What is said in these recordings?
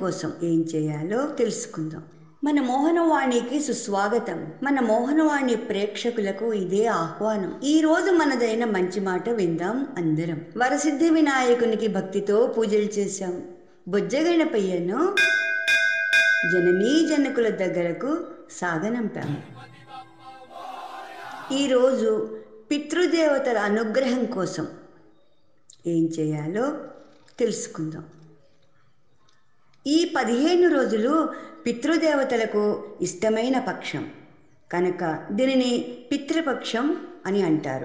కోసం ఏం చేయాలో తెలుసుకుందాం మన మోహనవాణికి సుస్వాగతం మన మోహనవాణి ప్రేక్షకులకు ఇదే ఆహ్వానం ఈ రోజు మనదైన మంచి మాట విందాం అందరం వరసిద్ధి వినాయకునికి భక్తితో పూజలు చేశాం బొజ్జగణపయ్యను జననీ జనకుల దగ్గరకు సాగనంపాము ఈరోజు పితృదేవతల అనుగ్రహం కోసం ఏం చేయాలో తెలుసుకుందాం ఈ పదిహేను రోజులు పితృదేవతలకు ఇష్టమైన పక్షం కనుక దీనిని పితృపక్షం అని అంటారు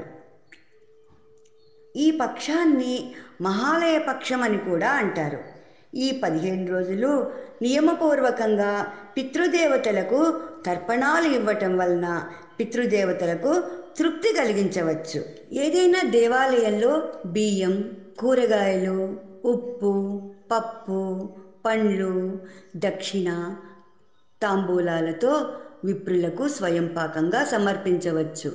ఈ పక్షాన్ని మహాలయ పక్షం అని కూడా అంటారు ఈ పదిహేను రోజులు నియమపూర్వకంగా పితృదేవతలకు తర్పణాలు ఇవ్వటం వలన పితృదేవతలకు తృప్తి కలిగించవచ్చు ఏదైనా దేవాలయంలో బియ్యం కూరగాయలు ఉప్పు పప్పు పండ్లు దక్షిణ తాంబూలాలతో విప్రులకు స్వయంపాకంగా సమర్పించవచ్చు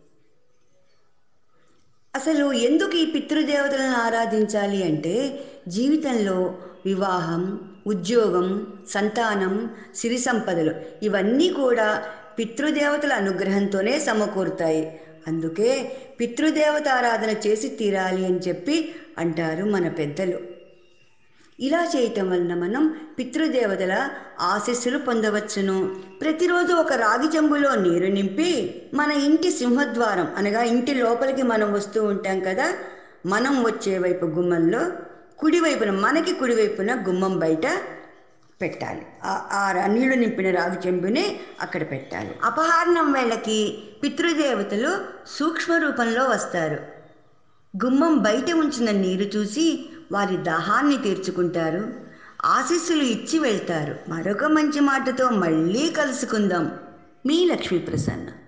అసలు ఎందుకు ఈ పితృదేవతలను ఆరాధించాలి అంటే జీవితంలో వివాహం ఉద్యోగం సంతానం సిరి సంపదలు ఇవన్నీ కూడా పితృదేవతల అనుగ్రహంతోనే సమకూరుతాయి అందుకే పితృదేవత ఆరాధన చేసి తీరాలి అని చెప్పి అంటారు మన పెద్దలు ఇలా చేయటం వలన మనం పితృదేవతల ఆశీస్సులు పొందవచ్చును ప్రతిరోజు ఒక రాగి చెంబులో నీరు నింపి మన ఇంటి సింహద్వారం అనగా ఇంటి లోపలికి మనం వస్తూ ఉంటాం కదా మనం వచ్చే వైపు గుమ్మంలో కుడివైపున మనకి కుడివైపున గుమ్మం బయట పెట్టాలి ఆ నీళ్లు నింపిన రాగి చెంబుని అక్కడ పెట్టాలి అపహారణం వేళకి పితృదేవతలు సూక్ష్మ రూపంలో వస్తారు గుమ్మం బయట ఉంచిన నీరు చూసి వారి దాహాన్ని తీర్చుకుంటారు ఆశీస్సులు ఇచ్చి వెళ్తారు మరొక మంచి మాటతో మళ్ళీ కలుసుకుందాం మీ లక్ష్మీ ప్రసన్న